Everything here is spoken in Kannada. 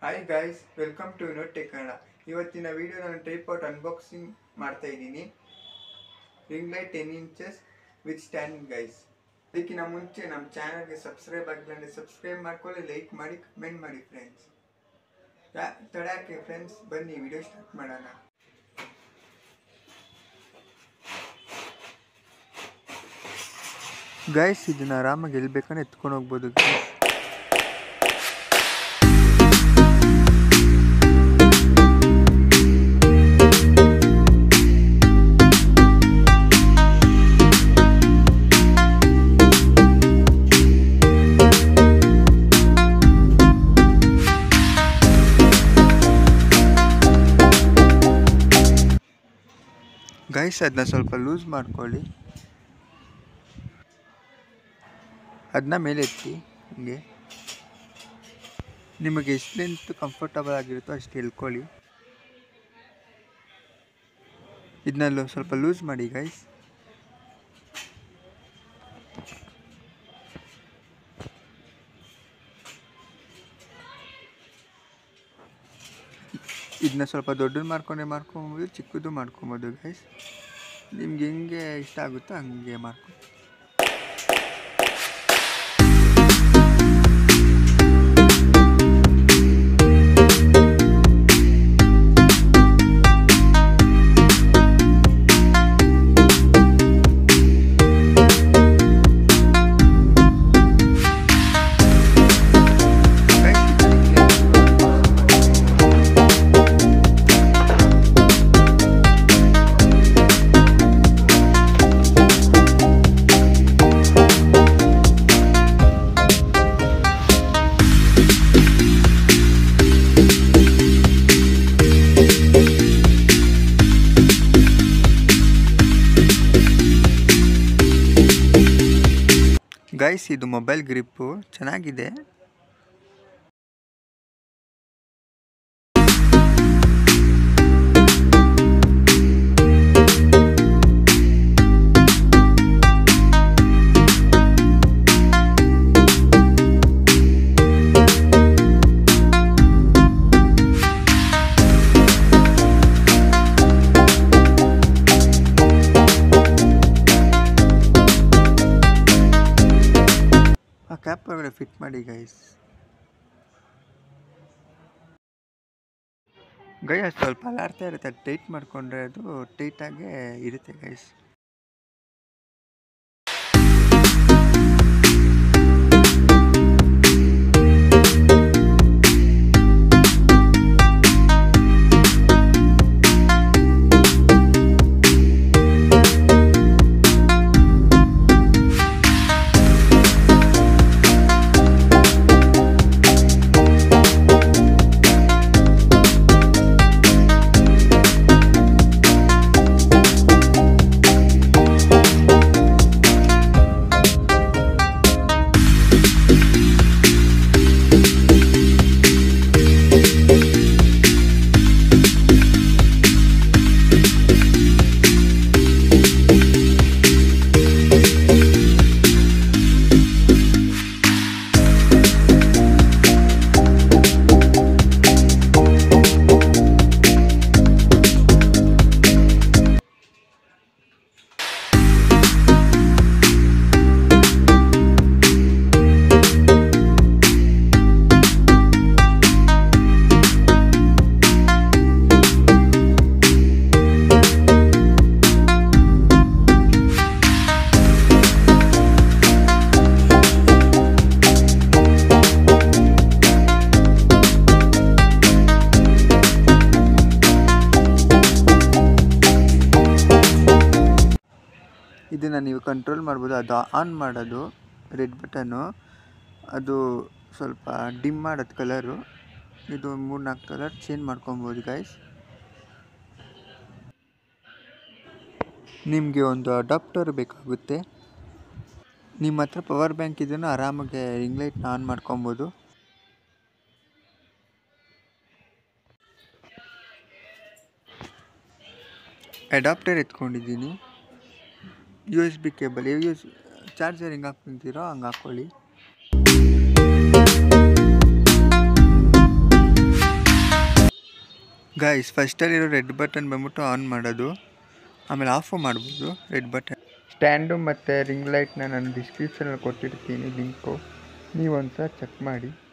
hi guys welcome to tech Kannada ಇವತ್ತಿನ ವಿಡಿಯೋ ನಾನು ಟ್ರೈಪಾಟ್ ಅನ್ಬಾಕ್ಸಿಂಗ್ ಮಾಡ್ತಾ ಇದ್ದೀನಿ ring light ten inches with stand guys ಅದಕ್ಕಿಂತ ಮುಂಚೆ ನಮ್ಮ ಚಾನಲ್ಗೆ ಸಬ್ಸ್ಕ್ರೈಬ್ ಆಗಿಲ್ಲ ಅಂದರೆ ಸಬ್ಸ್ಕ್ರೈಬ್ ಮಾಡ್ಕೊಳ್ಳಿ ಲೈಕ್ ಮಾಡಿ ಕಮೆಂಟ್ ಮಾಡಿ ಫ್ರೆಂಡ್ಸ್ ತಡಕ್ಕೆ ಫ್ರೆಂಡ್ಸ್ ಬನ್ನಿ ವಿಡಿಯೋ ಸ್ಟಾರ್ಟ್ ಮಾಡೋಣ ಗೈಸ್ ಇದನ್ನ ಆರಾಮಾಗಿ ಎಲ್ಲಿ ಬೇಕಾದ್ರೆ ಎತ್ಕೊಂಡು ಹೋಗ್ಬೋದು ಗೈಸ್ ಗೈಸ್ ಅದನ್ನ ಸ್ವಲ್ಪ ಲೂಸ್ ಮಾಡ್ಕೊಳ್ಳಿ ಅದನ್ನ ಮೇಲೆ ಎತ್ತಿ ಹಿಂಗೆ ನಿಮಗೆ ಎಷ್ಟು ಲೆಂತ್ ಕಂಫರ್ಟಬಲ್ ಆಗಿರುತ್ತೋ ಅಷ್ಟು ಎಳ್ಕೊಳ್ಳಿ ಇದನ್ನ ಸ್ವಲ್ಪ ಲೂಸ್ ಮಾಡಿ ಗೈಸ್ ಇದನ್ನ ಸ್ವಲ್ಪ ದೊಡ್ಡದು ಮಾಡ್ಕೊಂಡೆ ಮಾಡ್ಕೊಬೋದು ಚಿಕ್ಕದು ಮಾಡ್ಕೊಬೋದು ಗೈಸ್ ನಿಮ್ಗೆ ಹೆಂಗೆ ಇಷ್ಟ ಆಗುತ್ತೋ ಹಂಗೆ ಮಾಡ್ಕೊ ಗೈಸ್ ಇದು ಮೊಬೈಲ್ ಗ್ರಿಪ್ಪು ಚೆನ್ನಾಗಿದೆ ಆ ಕ್ಯಾಪ್ ಒಳಗಡೆ ಫಿಟ್ ಮಾಡಿ ಗೈಸ್ ಗೈ ಅದು ಸ್ವಲ್ಪ ಅಲಾಡ್ತಾ ಇರುತ್ತೆ ಅದು ಟೈಟ್ ಮಾಡಿಕೊಂಡ್ರೆ ಅದು ಟೈಟಾಗೆ ಇರುತ್ತೆ ಗೈಸ್ ಇದನ್ನು ನೀವು ಕಂಟ್ರೋಲ್ ಮಾಡ್ಬೋದು ಅದು ಆನ್ ಮಾಡೋದು ರೆಡ್ ಬಟನ್ನು ಅದು ಸ್ವಲ್ಪ ಡಿಮ್ ಮಾಡೋದು ಕಲರು ಇದು ಮೂರು ನಾಲ್ಕು ಕಲರ್ ಚೇಂಜ್ ಮಾಡ್ಕೊಬೋದು ಗೈಸ್ ನಿಮಗೆ ಒಂದು ಅಡಾಪ್ಟರ್ ಬೇಕಾಗುತ್ತೆ ನಿಮ್ಮ ಹತ್ರ ಪವರ್ ಬ್ಯಾಂಕ್ ಇದನ್ನು ಆರಾಮಾಗಿ ರಿಂಗ್ ಲೈಟ್ನ ಆನ್ ಮಾಡ್ಕೊಬೋದು ಅಡಾಪ್ಟರ್ ಎತ್ಕೊಂಡಿದ್ದೀನಿ U S B cable U S charger ಹೆಂಗೆ ಹಾಕ್ಕೊಂತೀರೋ ಹಂಗೆ ಹಾಕ್ಕೊಳ್ಳಿ ಗಾಯ್ಸ್ ಫಸ್ಟಲ್ಲಿರೋ ರೆಡ್ ಬಟನ್ ಬಂದ್ಬಿಟ್ಟು ಆನ್ ಮಾಡೋದು ಆಮೇಲೆ ಆಫು ಮಾಡ್ಬೋದು ರೆಡ್ ಬಟನ್ ಸ್ಟ್ಯಾಂಡು ಮತ್ತು ರಿಂಗ್ ಲೈಟ್ನ ನಾನು ಡಿಸ್ಕ್ರಿಪ್ಷನಲ್ಲಿ ಕೊಟ್ಟಿರ್ತೀನಿ ಲಿಂಕು ನೀವೊಂದ್ಸಲ ಚೆಕ್ ಮಾಡಿ